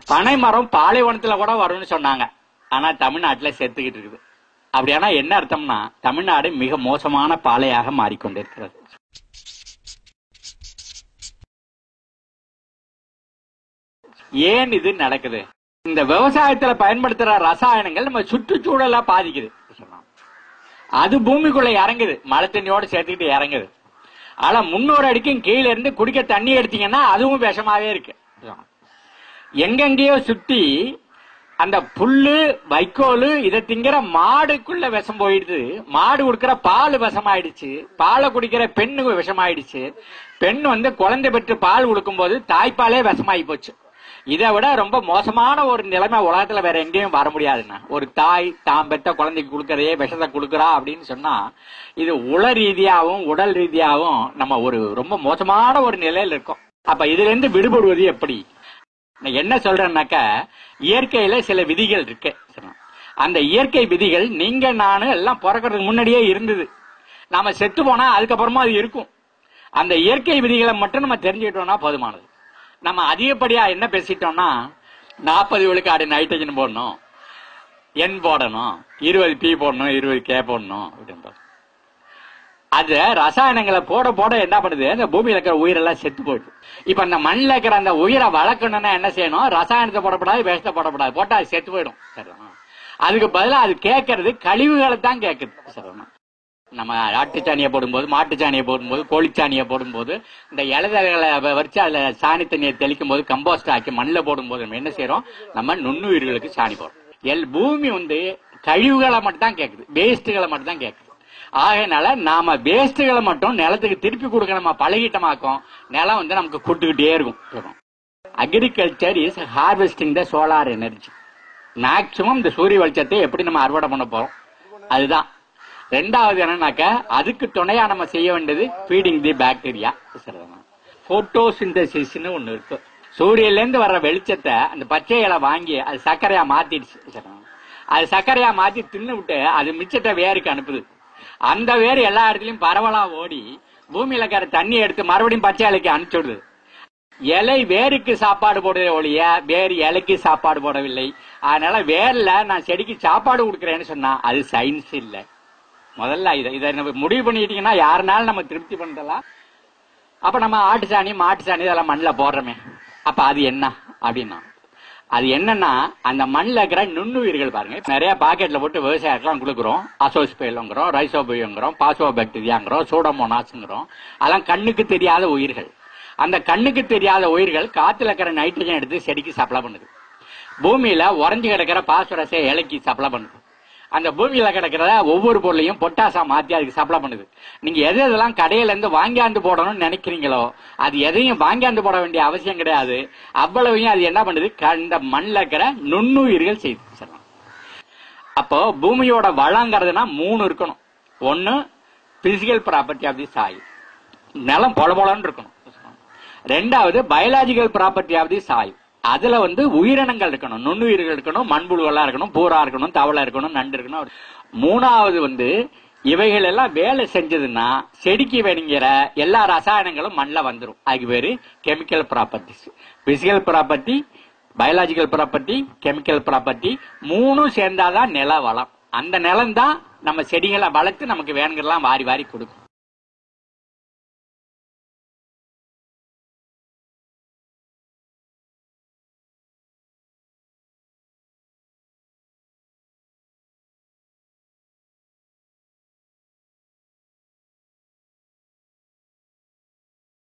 பனை மரம் பாலைவனத்துல கூட வரும்னு சொன்னாங்க ஆனா தமிழ்நாட்டுல செத்துக்கிட்டு இருக்குது அப்படியானா என்ன அர்த்தம்னா தமிழ்நாடு மிக மோசமான பாலையாக மாறிக்கொண்டிருக்கிறது ஏன் இது நடக்குது இந்த விவசாயத்துல பயன்படுத்துற ரசாயனங்கள் நம்ம சுற்றுச்சூழலா பாதிக்குது அது பூமிக்குள்ள இறங்குது மழை தண்ணியோட சேர்த்துக்கிட்டு இறங்குது ஆனா முன்னூறு அடிக்கும் கீழே இருந்து குடிக்க தண்ணி எடுத்தீங்கன்னா அதுவும் விஷமாவே இருக்கு எங்கெங்கேயோ சுத்தி அந்த புல்லு வைக்கோல் இதை திங்கிற மாடுக்குள்ள விஷம் போயிடுது மாடு கொடுக்கிற பால் விஷமாயிடுச்சு பாலை குடிக்கிற பெண்ணு விஷமாயிடுச்சு பெண் வந்து குழந்தை பெற்று பால் கொடுக்கும்போது தாய்ப்பாலே விஷமாயி போச்சு இதை விட ரொம்ப மோசமான ஒரு நிலைமை உலகத்துல வேற எங்கேயும் வர முடியாதுண்ணா ஒரு தாய் தாம் பெற்ற குழந்தைக்கு கொடுக்கறதே விஷத்தை கொடுக்குறா அப்படின்னு சொன்னா இது உள ரீதியாகவும் உடல் ரீதியாகவும் நம்ம ஒரு ரொம்ப மோசமான ஒரு நிலையில இருக்கோம் அப்ப இதுல இருந்து விடுபடுவது எப்படி நான் என்ன சொல்றேன்னாக்க இயற்கையில சில விதிகள் இருக்கு அந்த இயற்கை விதிகள் நீங்க நானு எல்லாம் பிறக்கிறதுக்கு முன்னாடியே இருந்தது நாம செத்து போனா அதுக்கப்புறமா அது இருக்கும் அந்த இயற்கை விதிகளை மட்டும் நம்ம தெரிஞ்சுக்கிட்டோம்னா போதுமானது நம்ம அதிகப்படியா என்ன பேசிட்டோம்னா நாற்பது விழுக்காடு நைட்ரஜன் போடணும் என் போடணும் இருபது பி போடணும் இருபது கே போடணும் அப்படின்ற அது ரசாயனங்களை போட போட என்ன பண்ணுது அந்த பூமியில இருக்கிற உயிரெல்லாம் செத்து போயிடுது இப்ப அந்த மண்ணில் இருக்கிற அந்த உயிரை வளர்க்கணும்னா என்ன செய்யணும் ரசாயனத்தை போடப்படாது விஷத்தை போடப்படாது போட்டா அது செத்து போயிடும் சரிண்ணா அதுக்கு பதிலா அது கேட்கறது கழிவுகளை தான் கேட்குது சரிண்ணா நம்ம ஆட்டுச்சாணியை போடும்போது மாட்டுச்சாணியை போடும்போது கோழிச்சாணியை போடும்போது இந்த இலைதலைகளை வச்சு அதுல சாணி தண்ணியை தெளிக்கும் போது கம்போஸ்ட் ஆக்கி மண்ணில் போடும்போது நம்ம என்ன செய்யறோம் நம்ம நுண்ணுயிர்களுக்கு சாணி போடுறோம் எல் பூமி வந்து கழிவுகளை மட்டும் தான் கேட்குது வேஸ்ட்டுகளை மட்டும் தான் கேட்குது ஆகையினால நாம வேஸ்ட்டுகளை மட்டும் நிலத்துக்கு திருப்பி கொடுக்க நம்ம பழகிட்டமாக்கும் நிலம் வந்து நமக்கு கொடுத்துக்கிட்டே இருக்கும் agriculture is harvesting the solar energy maximum இந்த சூரிய வெளிச்சத்தை எப்படி நம்ம அறுவடை பண்ண போறோம் அதுதான் ரெண்டாவது என்னன்னாக்க அதுக்கு துணையா நம்ம செய்ய வேண்டியது ஃபீடிங் தி பாக்டீரியா போட்டோசிந்தசிஸ்னு ஒண்ணு இருக்கு சூரியன்ல இருந்து வர்ற வெளிச்சத்தை அந்த பச்சை இலை வாங்கி அது சர்க்கரையா மாத்திடுச்சு அது சர்க்கரையா மாத்தி தின்னு விட்டு அது மிச்சத்தை வேருக்கு அனுப்புது அந்த வேர் எல்லா இடத்துலயும் பரவலா ஓடி பூமியில இருக்கிற தண்ணி எடுத்து மறுபடியும் பச்சை இலைக்கு அனுப்பிச்சுடுது இலை வேருக்கு சாப்பாடு போடுறதே ஒழிய வேர் இலைக்கு சாப்பாடு போடவில்லை அதனால வேர்ல நான் செடிக்கு சாப்பாடு கொடுக்கறேன்னு சொன்னா அது சயின்ஸ் இல்லை முதல்ல இதை இதை நம்ம முடிவு பண்ணிட்டீங்கன்னா யாருனாலும் நம்ம திருப்தி பண்ணலாம் அப்ப நம்ம ஆட்டு சாணி மாட்டு சாணி இதெல்லாம் மண்ணில் போடுறோமே அப்ப அது என்ன அப்படின்னா அது என்னன்னா அந்த மண்ணில் இருக்கிற நுண்ணுயிர்கள் பாருங்க நிறைய பாக்கெட்ல போட்டு விவசாயத்துலாம் கொடுக்குறோம் அசோஸ்பேலுங்கிறோம் ரைசோபியோங்கிறோம் பாசோ பாக்டீரியாங்கிறோம் சூடமோனாஸுங்கிறோம் அதெல்லாம் கண்ணுக்கு தெரியாத உயிர்கள் அந்த கண்ணுக்கு தெரியாத உயிர்கள் காத்துல இருக்கிற நைட்ரஜன் எடுத்து செடிக்கு சப்ளை பண்ணுது பூமியில உறைஞ்சு கிடக்கிற பாஸ்பரஸை இலைக்கு சப்ளை பண்ணுது அந்த பூமியில கிடக்கிறத ஒவ்வொரு பொருளையும் பொட்டாசா மாத்தி அதுக்கு சப்ளை பண்ணுது நீங்க எது எதெல்லாம் கடையில இருந்து வாங்கியாந்து போடணும்னு நினைக்கிறீங்களோ அது எதையும் வாங்கியாந்து போட வேண்டிய அவசியம் கிடையாது அவ்வளவையும் அது என்ன பண்ணுது இந்த மண்ணில் இருக்கிற நுண்ணுயிர்கள் செய்து சொல்லலாம் அப்போ பூமியோட வளங்கிறதுனா மூணு இருக்கணும் ஒன்னு physical property of the soil நிலம் பொல பொலன்னு இருக்கணும் ரெண்டாவது biological property of the soil அதுல வந்து உயிரினங்கள் இருக்கணும் நுண்ணுயிர்கள் இருக்கணும் மண்புழுவெல்லாம் இருக்கணும் பூரா இருக்கணும் தவளை இருக்கணும் நண்டு இருக்கணும் மூணாவது வந்து இவைகள் எல்லாம் வேலை செஞ்சதுன்னா செடிக்கு வேணுங்கிற எல்லா ரசாயனங்களும் மண்ணில் வந்துடும் அதுக்கு பேரு chemical properties physical property biological property chemical property மூணும் சேர்ந்தாதான் நில வளம் அந்த நிலம் தான் நம்ம செடிகளை வளர்த்து நமக்கு வேணுங்கிறலாம் வாரி வாரி கொடுக்கும்